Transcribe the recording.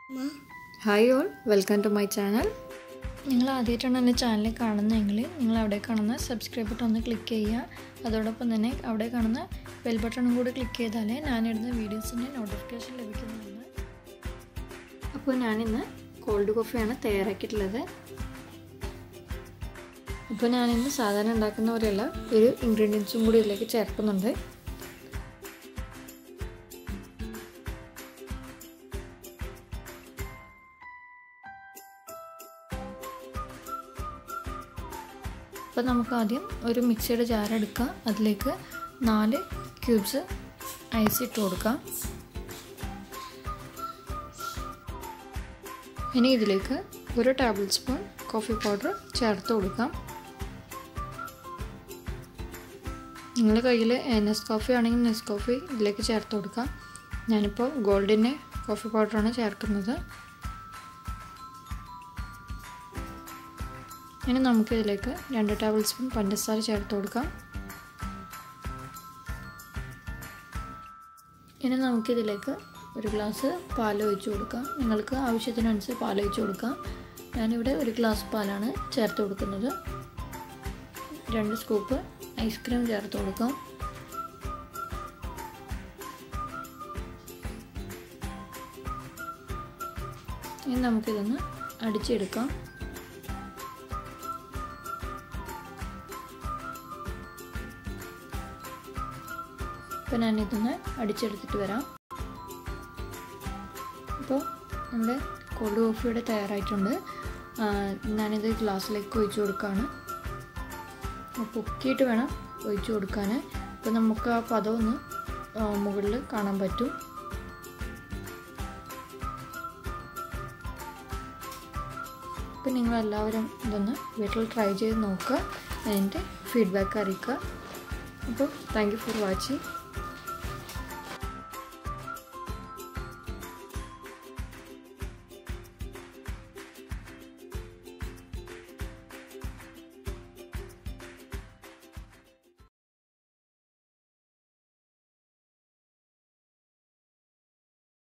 hi all welcome to my channel നിങ്ങൾ ആദ്യമായിട്ടാണ് എൻ്റെ ചാനൽ കാണുന്നതെങ്കിൽ നിങ്ങൾ അവിടെ കാണുന്ന സബ്സ്ക്രൈബ് ബട്ടൺ ഒന്ന് ക്ലിക്ക് ചെയ്യുക അതോടൊപ്പം തന്നെ അവിടെ കാണുന്ന ബെൽ ബട്ടണും കൂടി ക്ലിക്ക് ചെയ്താലേ ഞാനിടുന്ന വീഡിയോസിൻ്റെ നോട്ടിഫിക്കേഷൻ ലഭിക്കുന്നതാണ് അപ്പോൾ ഞാനിന്ന് കോൾഡ് കോഫിയാണ് തയ്യാറാക്കിയിട്ടുള്ളത് അപ്പോൾ ഞാനിന്ന് സാധാരണ ഉണ്ടാക്കുന്ന പോലെയല്ല ഒരു ഇൻഗ്രീഡിയൻസും കൂടി ഇതിലേക്ക് ചേർക്കുന്നുണ്ട് അപ്പോൾ നമുക്ക് ആദ്യം ഒരു മിക്സിയുടെ ജാർ എടുക്കാം അതിലേക്ക് നാല് ക്യൂബ്സ് ഐസ് ഇട്ട് കൊടുക്കാം ഇനി ഇതിലേക്ക് ഒരു ടേബിൾ സ്പൂൺ കോഫി പൗഡർ ചേർത്ത് കൊടുക്കാം നിങ്ങളുടെ കയ്യിൽ നെസ് കോഫി ആണെങ്കിൽ നെസ് കോഫി ഇതിലേക്ക് ചേർത്ത് കൊടുക്കാം ഞാനിപ്പോൾ ഗോൾഡിൻ്റെ കോഫി പൗഡറാണ് ചേർക്കുന്നത് ഇനി നമുക്ക് ഇതിലേക്ക് രണ്ട് ടേബിൾ സ്പൂൺ പഞ്ചസാര ചേർത്ത് കൊടുക്കാം ഇനി നമുക്കിതിലേക്ക് ഒരു ഗ്ലാസ് പാൽ ഒഴിച്ച് കൊടുക്കാം നിങ്ങൾക്ക് ആവശ്യത്തിനനുസരിച്ച് പാൽ ഒഴിച്ച് കൊടുക്കാം ഞാനിവിടെ ഒരു ഗ്ലാസ് പാലാണ് ചേർത്ത് കൊടുക്കുന്നത് രണ്ട് സ്കൂപ്പ് ഐസ്ക്രീം ചേർത്ത് കൊടുക്കാം ഇനി നമുക്കിതൊന്ന് അടിച്ചെടുക്കാം അപ്പോൾ ഞാനിതൊന്ന് അടിച്ചെടുത്തിട്ട് വരാം അപ്പോൾ നമ്മുടെ കോൾഡ് കോഫി ഇവിടെ തയ്യാറായിട്ടുണ്ട് ഞാനിത് ഗ്ലാസ്സിലേക്ക് ഒഴിച്ചു കൊടുക്കുകയാണ് പൊക്കിയിട്ട് വേണം ഒഴിച്ചു കൊടുക്കാൻ അപ്പോൾ നമുക്ക് ആ പദം ഒന്ന് മുകളിൽ കാണാൻ പറ്റും അപ്പോൾ നിങ്ങളെല്ലാവരും ഇതൊന്ന് വീട്ടിൽ ട്രൈ ചെയ്ത് നോക്കുക അതിൻ്റെ ഫീഡ്ബാക്ക് അറിയിക്കുക അപ്പോൾ താങ്ക് യു ഫോർ വാച്ചിങ്